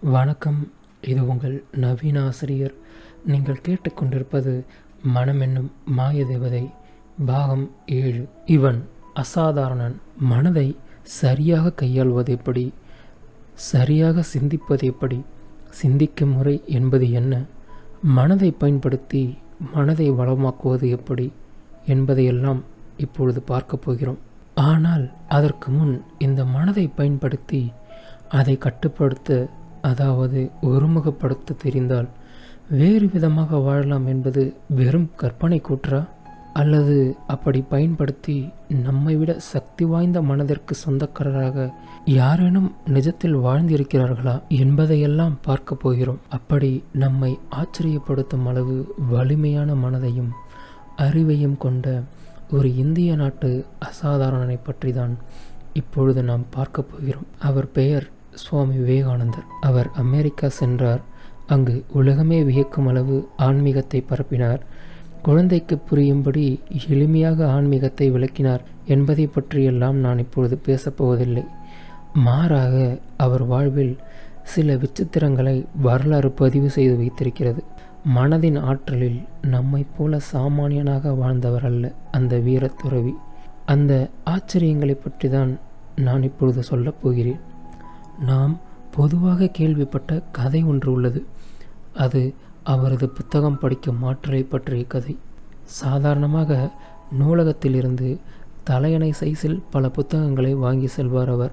வணக்கம் இது உங்கள் நவீன ஆசிரியர் நீங்கள் கேட்டுக்கொண்டிருப்பது மனமென்னும் மாய தேவதை பாகம் ஏழு இவன் அசாதாரணன் மனதை சரியாக கையாள்வது எப்படி சரியாக சிந்திப்பது எப்படி சிந்திக்கும் முறை என்பது என்ன மனதை பயன்படுத்தி மனதை வளமாக்குவது எப்படி என்பதையெல்லாம் இப்பொழுது பார்க்கப் போகிறோம் ஆனால் அதற்கு முன் இந்த மனதை பயன்படுத்தி அதை கட்டுப்படுத்த அதாவது ஒருமுகப்படுத்த தெரிந்தால் வேறு விதமாக வாழலாம் என்பது வெறும் கற்பனை கூற்றா அல்லது அப்படி பயன்படுத்தி நம்மை விட சக்தி வாய்ந்த மனதிற்கு சொந்தக்காரராக யாரேனும் நிஜத்தில் வாழ்ந்திருக்கிறார்களா என்பதையெல்லாம் பார்க்க போகிறோம் அப்படி நம்மை ஆச்சரியப்படுத்தும் அளவு வலிமையான மனதையும் அறிவையும் கொண்ட ஒரு இந்திய நாட்டு அசாதாரணனை பற்றி தான் இப்பொழுது நாம் பார்க்க போகிறோம் அவர் பெயர் சுவாமி விவேகானந்தர் அவர் அமெரிக்கா சென்றார் அங்கு உலகமே வியக்கும் அளவு ஆன்மீகத்தை பரப்பினார் குழந்தைக்கு புரியும்படி எளிமையாக ஆன்மீகத்தை விளக்கினார் என்பதை பற்றியெல்லாம் நான் இப்பொழுது பேசப்போவதில்லை மாறாக அவர் வாழ்வில் சில விசித்திரங்களை வரலாறு பதிவு செய்து வைத்திருக்கிறது மனதின் ஆற்றலில் நம்மைப் போல சாமானியனாக வாழ்ந்தவர் அல்ல அந்த வீரத்துறவி அந்த ஆச்சரியங்களை பற்றி தான் நான் இப்பொழுது சொல்லப் போகிறேன் நாம் பொதுவாக கேள்விப்பட்ட கதை ஒன்று உள்ளது அது அவரது புத்தகம் படிக்கும் ஆற்றலை பற்றிய கதை சாதாரணமாக நூலகத்திலிருந்து தலையணை சைஸில் பல புத்தகங்களை வாங்கி செல்வார் அவர்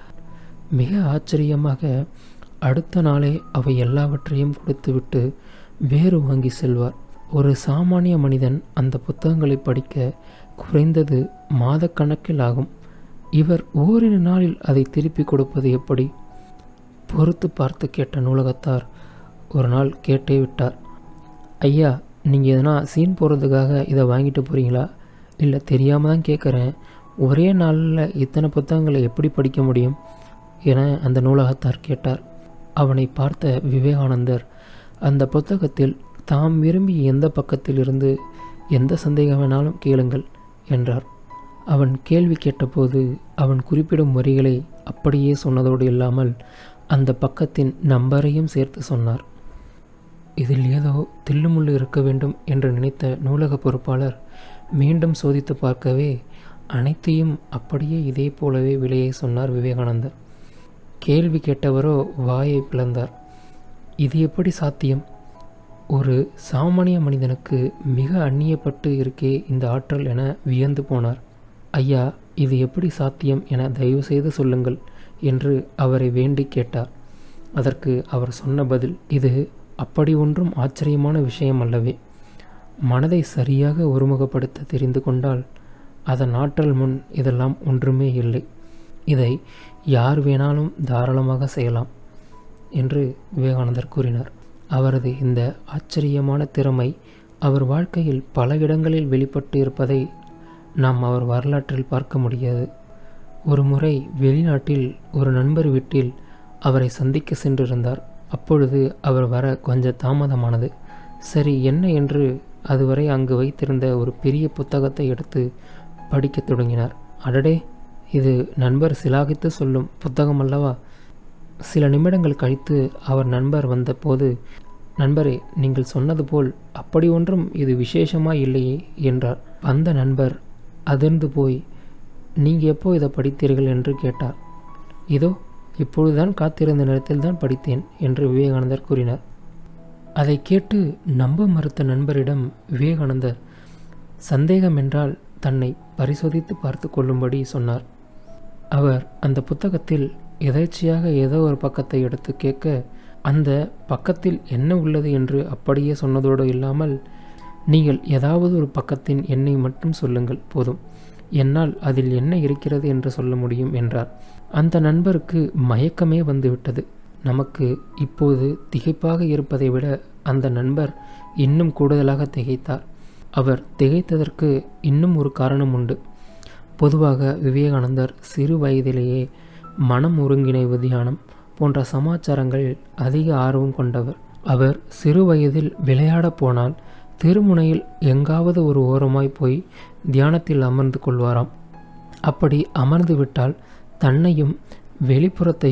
மிக ஆச்சரியமாக அடுத்த நாளே அவை எல்லாவற்றையும் கொடுத்துவிட்டு வேறு வாங்கி செல்வார் ஒரு சாமானிய மனிதன் அந்த புத்தகங்களை படிக்க குறைந்தது மாதக்கணக்கில் ஆகும் இவர் ஓரிரு நாளில் அதை திருப்பி கொடுப்பது எப்படி பொறுத்து பார்த்து கேட்ட நூலகத்தார் ஒரு நாள் கேட்டே விட்டார் ஐயா நீங்கள் எதனா சீன் போடுறதுக்காக இதை வாங்கிட்டு போகிறீங்களா இல்லை தெரியாமல் தான் கேட்குறேன் ஒரே நாளில் இத்தனை புத்தகங்களை எப்படி படிக்க முடியும் என அந்த நூலகத்தார் கேட்டார் அவனை பார்த்த விவேகானந்தர் அந்த புத்தகத்தில் தாம் விரும்பி எந்த பக்கத்திலிருந்து எந்த சந்தேகம் வேணாலும் கேளுங்கள் என்றார் அவன் கேள்வி கேட்டபோது அவன் குறிப்பிடும் வரிகளை அப்படியே சொன்னதோடு இல்லாமல் அந்த பக்கத்தின் நம்பரையும் சேர்த்து சொன்னார் இதில் ஏதோ தில்லுமுள்ளு இருக்க வேண்டும் என்று நினைத்த நூலக பொறுப்பாளர் மீண்டும் சோதித்து பார்க்கவே அனைத்தையும் அப்படியே இதே போலவே விலையை சொன்னார் விவேகானந்தர் கேள்வி கேட்டவரோ வாயை பிளந்தார் இது எப்படி சாத்தியம் ஒரு சாமானிய மனிதனுக்கு மிக அந்நியப்பட்டு இருக்கே இந்த ஆற்றல் என வியந்து போனார் ஐயா இது எப்படி சாத்தியம் என தயவு செய்து சொல்லுங்கள் என்று அவரை வேண்டி கேட்டார் அதற்கு அவர் சொன்ன பதில் இது அப்படி ஒன்றும் ஆச்சரியமான விஷயம் அல்லவே மனதை சரியாக ஒருமுகப்படுத்த தெரிந்து கொண்டால் அதன் ஆற்றல் முன் இதெல்லாம் ஒன்றுமே இல்லை இதை யார் வேணாலும் தாராளமாக செய்யலாம் என்று விவேகானந்தர் கூறினார் அவரது இந்த ஆச்சரியமான திறமை அவர் வாழ்க்கையில் பல இடங்களில் வெளிப்பட்டு இருப்பதை நாம் அவர் வரலாற்றில் பார்க்க முடியாது ஒரு முறை வெளிநாட்டில் ஒரு நண்பர் வீட்டில் அவரை சந்திக்க சென்றிருந்தார் அப்பொழுது அவர் வர கொஞ்சம் தாமதமானது சரி என்ன என்று அதுவரை அங்கு வைத்திருந்த ஒரு பெரிய புத்தகத்தை எடுத்து படிக்கத் தொடங்கினார் அடடே இது நண்பர் சிலாகித்து சொல்லும் புத்தகம் அல்லவா சில நிமிடங்கள் கழித்து அவர் நண்பர் வந்தபோது நண்பரே நீங்கள் சொன்னது போல் அப்படி ஒன்றும் இது விசேஷமாக இல்லையே என்றார் அந்த நண்பர் அதிர்ந்து போய் நீங்கள் எப்போ இதை படித்தீர்கள் என்று கேட்டார் இதோ இப்பொழுதுதான் காத்திருந்த நேரத்தில் தான் படித்தேன் என்று விவேகானந்தர் கூறினார் அதை கேட்டு நம்ப மறுத்த நண்பரிடம் விவேகானந்தர் சந்தேகம் என்றால் தன்னை பரிசோதித்து பார்த்து கொள்ளும்படி சொன்னார் அவர் அந்த புத்தகத்தில் எதேச்சியாக ஏதோ ஒரு பக்கத்தை எடுத்து கேட்க அந்த பக்கத்தில் என்ன உள்ளது என்று அப்படியே சொன்னதோடு இல்லாமல் நீங்கள் ஏதாவது ஒரு பக்கத்தின் எண்ணை மட்டும் சொல்லுங்கள் போதும் என்னால் அதில் என்ன இருக்கிறது என்று சொல்ல முடியும் என்றார் அந்த நண்பருக்கு மயக்கமே வந்துவிட்டது நமக்கு இப்போது திகைப்பாக இருப்பதை விட அந்த நண்பர் இன்னும் கூடுதலாக திகைத்தார் அவர் திகைத்ததற்கு இன்னும் ஒரு காரணம் உண்டு பொதுவாக விவேகானந்தர் சிறு வயதிலேயே மனம் ஒருங்கிணைவு தியானம் போன்ற சமாச்சாரங்களில் அதிக ஆர்வம் கொண்டவர் அவர் சிறு வயதில் விளையாட போனால் திருமுனையில் எங்காவது ஒரு ஓரமாய் போய் தியானத்தில் அமர்ந்து கொள்வாராம் அப்படி அமர்ந்து விட்டால் தன்னையும் வெளிப்புறத்தையும்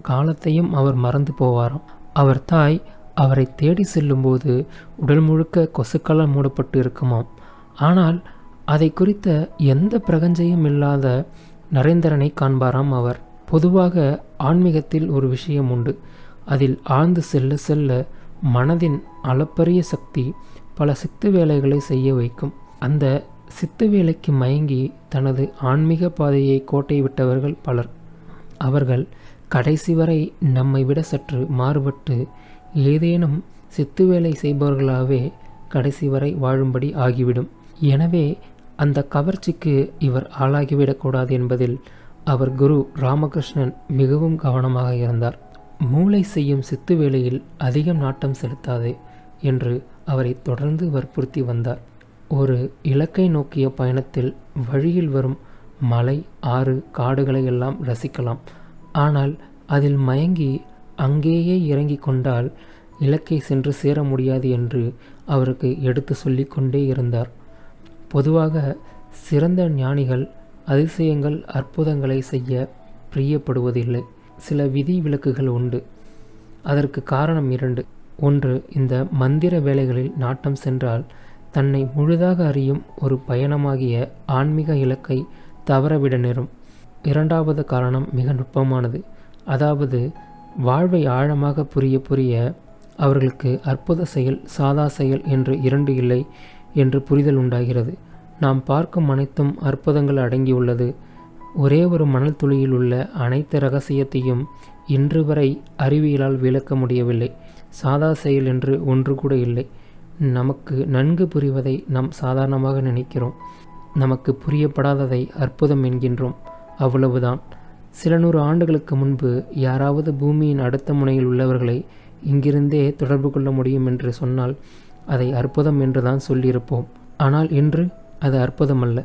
காலத்தையும் அவர் மறந்து போவாராம் அவர் தாய் அவரை தேடி செல்லும்போது உடல் முழுக்க கொசுக்களால் மூடப்பட்டு இருக்குமாம் ஆனால் அதை குறித்த எந்த பிரகஞ்சையும் இல்லாத நரேந்திரனை காண்பாராம் அவர் பொதுவாக ஆன்மீகத்தில் ஒரு விஷயம் உண்டு அதில் ஆழ்ந்து செல்ல செல்ல மனதின் அளப்பரிய சக்தி பல சித்து வேலைகளை செய்ய வைக்கும் அந்த சித்து வேலைக்கு மயங்கி தனது ஆன்மீக பாதையை கோட்டை விட்டவர்கள் பலர் அவர்கள் கடைசி வரை நம்மை விட சற்று மாறுபட்டு ஏதேனும் சித்து வேலை செய்பவர்களாகவே கடைசி வரை வாழும்படி ஆகிவிடும் எனவே அந்த கவர்ச்சிக்கு இவர் ஆளாகிவிடக்கூடாது என்பதில் அவர் குரு ராமகிருஷ்ணன் மிகவும் கவனமாக இருந்தார் மூளை செய்யும் சித்து வேலையில் அதிகம் நாட்டம் செலுத்தாதே என்று அவரை தொடர்ந்து வற்புறுத்தி வந்தார் ஒரு இலக்கை நோக்கிய பயணத்தில் வழியில் வரும் மலை ஆறு காடுகளை எல்லாம் ரசிக்கலாம் ஆனால் அதில் மயங்கி அங்கேயே இறங்கி கொண்டால் இலக்கை சென்று சேர முடியாது என்று அவருக்கு எடுத்து சொல்லிக் கொண்டே இருந்தார் பொதுவாக சிறந்த ஞானிகள் அதிசயங்கள் அற்புதங்களை செய்ய பிரியப்படுவதில்லை சில விதி விலக்குகள் உண்டு அதற்கு காரணம் இரண்டு ஒன்று இந்த மந்திர வேலைகளில் நாட்டம் சென்றால் தன்னை முழுதாக அறியும் ஒரு பயணமாகிய ஆன்மீக இலக்கை தவறவிட நேரும் இரண்டாவது காரணம் மிக நுட்பமானது அதாவது வாழ்வை ஆழமாக புரிய புரிய அவர்களுக்கு அற்புத செயல் சாதா செயல் என்று இரண்டு இல்லை என்று புரிதல் உண்டாகிறது நாம் பார்க்கும் அனைத்தும் அற்புதங்கள் அடங்கியுள்ளது ஒரே ஒரு மணல் துளியில் உள்ள அனைத்து ரகசியத்தையும் இன்று வரை அறிவியலால் விளக்க முடியவில்லை சாதா செயல் என்று ஒன்று கூட இல்லை நமக்கு நன்கு புரிவதை நாம் சாதாரணமாக நினைக்கிறோம் நமக்கு புரியப்படாததை அற்புதம் என்கின்றோம் அவ்வளவுதான் சில நூறு ஆண்டுகளுக்கு முன்பு யாராவது பூமியின் அடுத்த முனையில் உள்ளவர்களை இங்கிருந்தே தொடர்பு கொள்ள முடியும் என்று சொன்னால் அதை அற்புதம் என்று தான் சொல்லியிருப்போம் ஆனால் இன்று அது அற்புதம் அல்ல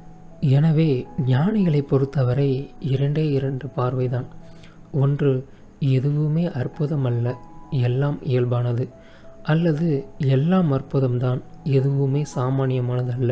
எனவே ஞானிகளை பொறுத்தவரை இரண்டே இரண்டு பார்வைதான் ஒன்று எதுவுமே அற்புதம் அல்ல எல்லாம் இயல்பானது அல்லது எல்லாம் அற்புதம்தான் எதுவுமே சாமானியமானது அல்ல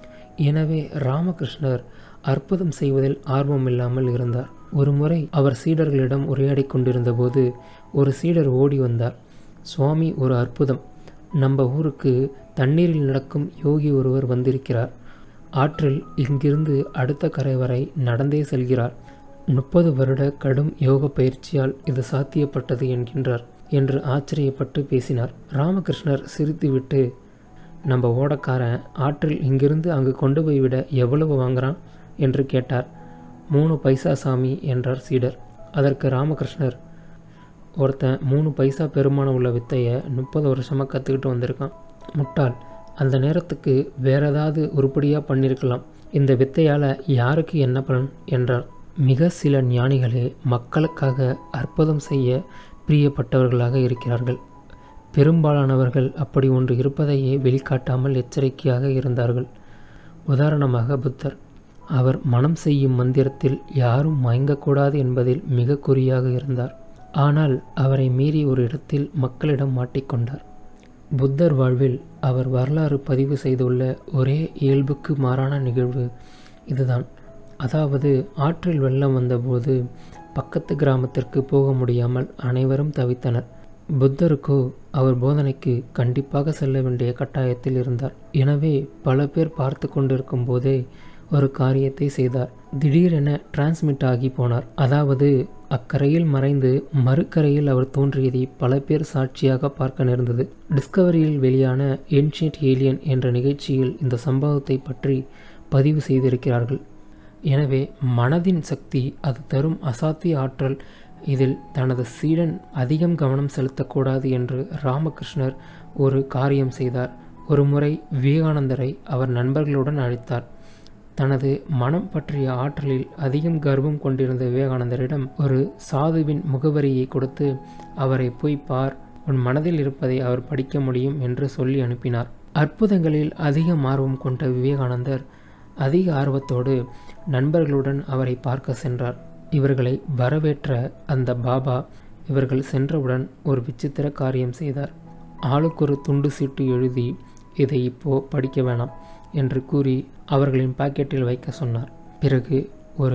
எனவே ராமகிருஷ்ணர் அற்புதம் செய்வதில் ஆர்வம் இல்லாமல் இருந்தார் ஒரு முறை அவர் சீடர்களிடம் உரையாடி கொண்டிருந்தபோது ஒரு சீடர் ஓடி வந்தார் சுவாமி ஒரு அற்புதம் நம்ம ஊருக்கு தண்ணீரில் நடக்கும் யோகி ஒருவர் வந்திருக்கிறார் ஆற்றில் இங்கிருந்து அடுத்த கரை வரை நடந்தே செல்கிறார் முப்பது வருட கடும் யோக பயிற்சியால் இது சாத்தியப்பட்டது என்கின்றார் என்று ஆச்சரியப்பட்டு பேசினார் ராமகிருஷ்ணர் சிரித்துவிட்டு நம்ம ஓடக்காரன் ஆற்றில் இங்கிருந்து அங்கு கொண்டு போய் விட எவ்வளவு வாங்குறான் என்று கேட்டார் மூணு பைசா சாமி என்றார் சீடர் அதற்கு ராமகிருஷ்ணர் ஒருத்தன் மூணு பைசா பெருமானம் உள்ள வித்தையை முப்பது வருஷமாக கற்றுக்கிட்டு வந்திருக்கான் முட்டாள் அந்த நேரத்துக்கு வேற ஏதாவது உருப்படியாக பண்ணியிருக்கலாம் இந்த வித்தையால் யாருக்கு என்ன பலன் என்றார் மிக சில ஞானிகளே மக்களுக்காக அற்புதம் செய்ய பிரியப்பட்டவர்களாக இருக்கிறார்கள் பெரும்பாலானவர்கள் அப்படி ஒன்று இருப்பதையே வெளிக்காட்டாமல் எச்சரிக்கையாக இருந்தார்கள் உதாரணமாக புத்தர் அவர் மனம் செய்யும் மந்திரத்தில் யாரும் மயங்கக்கூடாது என்பதில் மிக குறியாக இருந்தார் ஆனால் அவரை மீறி ஒரு இடத்தில் மக்களிடம் மாட்டிக்கொண்டார் புத்தர் வாழ்வில் அவர் வரலாறு பதிவு செய்துள்ள ஒரே இயல்புக்கு மாறான நிகழ்வு இதுதான் அதாவது ஆற்றில் வெள்ளம் வந்தபோது பக்கத்து கிராமத்திற்கு போக முடியாமல் அனைவரும் தவித்தனர் புத்தருக்கோ அவர் போதனைக்கு கண்டிப்பாக செல்ல வேண்டிய கட்டாயத்தில் இருந்தார் எனவே பல பேர் பார்த்து கொண்டிருக்கும் போதே ஒரு காரியத்தை செய்தார் திடீரென டிரான்ஸ்மிட் ஆகி போனார் அதாவது அக்கரையில் மறைந்து மறுக்கரையில் அவர் தோன்றியதை பல பேர் சாட்சியாக பார்க்க நேர்ந்தது டிஸ்கவரியில் வெளியான ஏன்ஷியன்ட் ஏலியன் என்ற நிகழ்ச்சியில் இந்த சம்பவத்தை பற்றி பதிவு செய்திருக்கிறார்கள் எனவே மனதின் சக்தி அது தரும் அசாத்திய ஆற்றல் இதில் தனது சீடன் அதிகம் கவனம் செலுத்தக்கூடாது என்று ராமகிருஷ்ணர் ஒரு காரியம் செய்தார் ஒரு முறை விவேகானந்தரை அவர் நண்பர்களுடன் அழைத்தார் தனது மனம் பற்றிய ஆற்றலில் அதிகம் கர்வம் கொண்டிருந்த விவேகானந்தரிடம் ஒரு சாதுவின் முகவரியை கொடுத்து அவரை போய் பார் உன் மனதில் இருப்பதை அவர் படிக்க முடியும் என்று சொல்லி அனுப்பினார் அற்புதங்களில் அதிகம் ஆர்வம் கொண்ட விவேகானந்தர் அதிக ஆர்வத்தோடு நண்பர்களுடன் அவரை பார்க்க சென்றார் இவர்களை வரவேற்ற அந்த பாபா இவர்கள் சென்றவுடன் ஒரு விசித்திர காரியம் செய்தார் ஆளுக்கொரு துண்டு சீட்டு எழுதி இதை இப்போ படிக்க வேணாம் என்று கூறி அவர்களின் பாக்கெட்டில் வைக்க சொன்னார் பிறகு ஒரு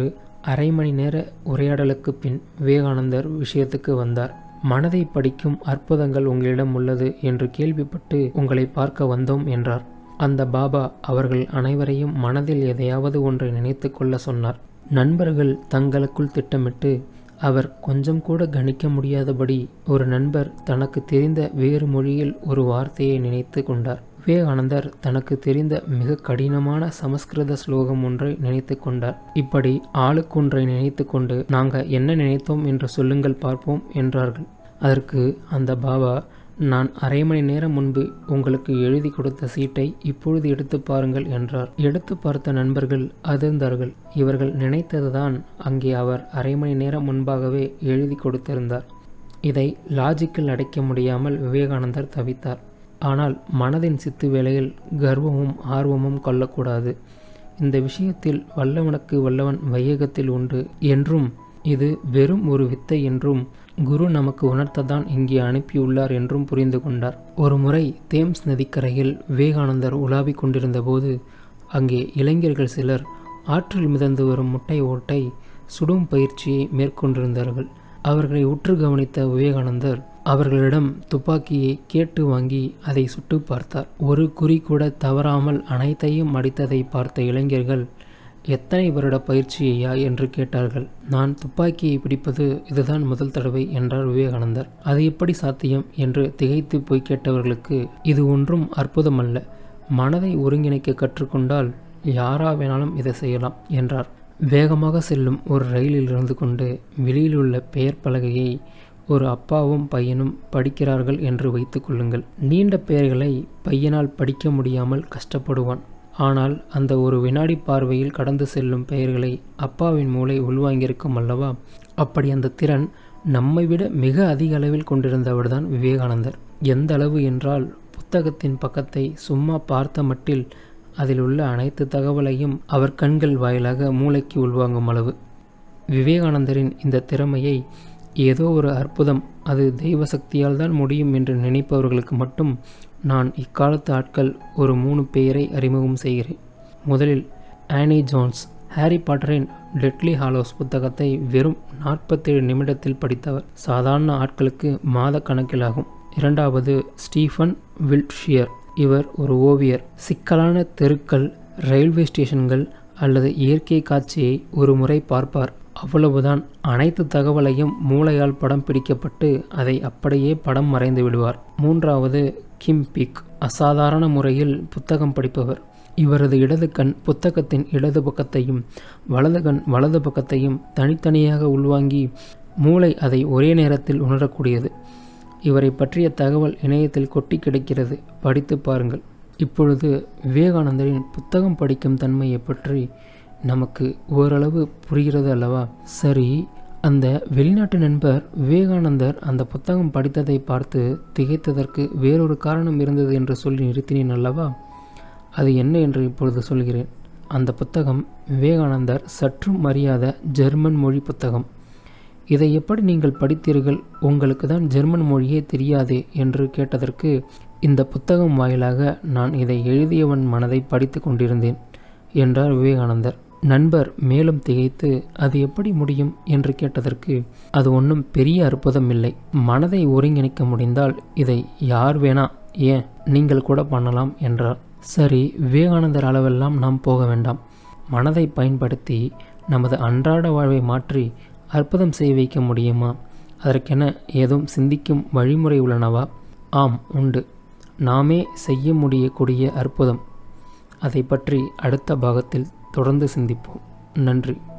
அரை மணி நேர உரையாடலுக்கு பின் விவேகானந்தர் விஷயத்துக்கு வந்தார் மனதை படிக்கும் அற்புதங்கள் உங்களிடம் உள்ளது என்று கேள்விப்பட்டு உங்களை பார்க்க வந்தோம் என்றார் அந்த பாபா அவர்கள் அனைவரையும் மனதில் எதையாவது ஒன்றை நினைத்து கொள்ள சொன்னார் நண்பர்கள் தங்களுக்குள் திட்டமிட்டு அவர் கொஞ்சம் கூட கணிக்க முடியாதபடி ஒரு நண்பர் தனக்கு தெரிந்த வேறு மொழியில் ஒரு வார்த்தையை நினைத்து கொண்டார் விவேகானந்தர் தனக்கு தெரிந்த மிக கடினமான சமஸ்கிருத ஸ்லோகம் ஒன்றை நினைத்து கொண்டார் இப்படி ஆளுக்கொன்றை நினைத்து கொண்டு நாங்கள் என்ன நினைத்தோம் என்று சொல்லுங்கள் பார்ப்போம் என்றார்கள் அதற்கு அந்த பாபா நான் அரை மணி நேரம் முன்பு உங்களுக்கு எழுதி கொடுத்த சீட்டை இப்பொழுது எடுத்து பாருங்கள் என்றார் எடுத்து பார்த்த நண்பர்கள் அதிர்ந்தார்கள் இவர்கள் நினைத்ததுதான் அங்கே அவர் அரை மணி நேரம் முன்பாகவே எழுதி கொடுத்திருந்தார் இதை லாஜிக்கில் அடைக்க முடியாமல் விவேகானந்தர் தவித்தார் ஆனால் மனதின் சித்து வேளையில் கர்வமும் ஆர்வமும் கொள்ளக்கூடாது இந்த விஷயத்தில் வல்லவனுக்கு வல்லவன் வையகத்தில் உண்டு என்றும் இது வெறும் ஒரு வித்தை என்றும் குரு நமக்கு உணர்த்ததான் இங்கே அனுப்பியுள்ளார் என்றும் புரிந்து கொண்டார் ஒரு முறை தேம்ஸ் நதிக்கரையில் விவேகானந்தர் உலாவிக் கொண்டிருந்தபோது அங்கே இளைஞர்கள் சிலர் ஆற்றில் மிதந்து வரும் முட்டை ஓட்டை சுடும் பயிற்சியை மேற்கொண்டிருந்தார்கள் அவர்களை உற்று கவனித்த விவேகானந்தர் அவர்களிடம் துப்பாக்கியை கேட்டு வாங்கி அதை சுட்டு பார்த்தார் ஒரு குறி கூட தவறாமல் அனைத்தையும் அடித்ததை பார்த்த இளைஞர்கள் எத்தனை வருட பயிற்சியையா என்று கேட்டார்கள் நான் துப்பாக்கியை பிடிப்பது இதுதான் முதல் தடவை என்றார் விவேகானந்தர் அது எப்படி சாத்தியம் என்று திகைத்து போய் கேட்டவர்களுக்கு இது ஒன்றும் அற்புதமல்ல மனதை ஒருங்கிணைக்க கற்றுக்கொண்டால் யாரா வேணாலும் இதை செய்யலாம் என்றார் வேகமாக செல்லும் ஒரு ரயிலில் இருந்து கொண்டு வெளியில் உள்ள பெயர் பலகையை ஒரு அப்பாவும் பையனும் படிக்கிறார்கள் என்று வைத்துக்கொள்ளுங்கள் நீண்ட பெயர்களை பையனால் படிக்க முடியாமல் கஷ்டப்படுவான் ஆனால் அந்த ஒரு வினாடி பார்வையில் கடந்து செல்லும் பெயர்களை அப்பாவின் மூளை உள்வாங்கியிருக்கும் அல்லவா அப்படி அந்த திறன் நம்மை விட மிக அதிக அளவில் கொண்டிருந்தவர்தான் விவேகானந்தர் எந்த அளவு என்றால் புத்தகத்தின் பக்கத்தை சும்மா பார்த்த மட்டில் அதில் உள்ள அனைத்து தகவலையும் அவர் கண்கள் வாயிலாக மூளைக்கு உள்வாங்கும் அளவு விவேகானந்தரின் இந்த திறமையை ஏதோ ஒரு அற்புதம் அது தெய்வ சக்தியால் தான் முடியும் என்று நினைப்பவர்களுக்கு மட்டும் நான் இக்காலத்து ஆட்கள் ஒரு மூணு பெயரை அறிமுகம் செய்கிறேன் முதலில் ஆனி ஜோன்ஸ் ஹாரி பாட்டரின் டெட்லி ஹாலோஸ் புத்தகத்தை வெறும் நாற்பத்தேழு நிமிடத்தில் படித்தவர் சாதாரண ஆட்களுக்கு மாத கணக்கிலாகும் இரண்டாவது ஸ்டீஃபன் வில்ட்ஷியர் இவர் ஒரு ஓவியர் சிக்கலான தெருக்கள் ரயில்வே ஸ்டேஷன்கள் அல்லது இயற்கை காட்சியை ஒரு முறை பார்ப்பார் அவ்வளவுதான் அனைத்து தகவலையும் மூளையால் படம் பிடிக்கப்பட்டு அதை அப்படியே படம் மறைந்து விடுவார் மூன்றாவது கிம் பிக் அசாதாரண முறையில் புத்தகம் படிப்பவர் இவரது இடது கண் புத்தகத்தின் இடது பக்கத்தையும் வலது கண் வலது பக்கத்தையும் தனித்தனியாக உள்வாங்கி மூளை அதை ஒரே நேரத்தில் உணரக்கூடியது இவரை பற்றிய தகவல் இணையத்தில் கொட்டி கிடக்கிறது படித்து பாருங்கள் இப்பொழுது விவேகானந்தரின் புத்தகம் படிக்கும் தன்மையை பற்றி நமக்கு ஓரளவு புரிகிறது அல்லவா சரி அந்த வெளிநாட்டு நண்பர் விவேகானந்தர் அந்த புத்தகம் படித்ததை பார்த்து திகைத்ததற்கு வேறொரு காரணம் இருந்தது என்று சொல்லி நிறுத்தினேன் அல்லவா அது என்ன என்று இப்பொழுது சொல்கிறேன் அந்த புத்தகம் விவேகானந்தர் சற்றும் அறியாத ஜெர்மன் மொழி புத்தகம் இதை எப்படி நீங்கள் படித்தீர்கள் உங்களுக்கு தான் ஜெர்மன் மொழியே தெரியாதே என்று கேட்டதற்கு இந்த புத்தகம் வாயிலாக நான் இதை எழுதியவன் மனதை படித்து கொண்டிருந்தேன் என்றார் விவேகானந்தர் நண்பர் மேலும் திகைத்து அது எப்படி முடியும் என்று கேட்டதற்கு அது ஒன்றும் பெரிய அற்புதம் இல்லை மனதை ஒருங்கிணைக்க முடிந்தால் இதை யார் வேணா ஏன் நீங்கள் கூட பண்ணலாம் என்றார் சரி விவேகானந்தர் அளவெல்லாம் நாம் போக வேண்டாம் மனதை பயன்படுத்தி நமது அன்றாட வாழ்வை மாற்றி அற்புதம் செய்ய வைக்க முடியுமா அதற்கென ஏதும் சிந்திக்கும் வழிமுறை உள்ளனவா ஆம் உண்டு நாமே செய்ய முடியக்கூடிய அற்புதம் அதை பற்றி அடுத்த பாகத்தில் தொடர்ந்து சிந்திப்போம் நன்றி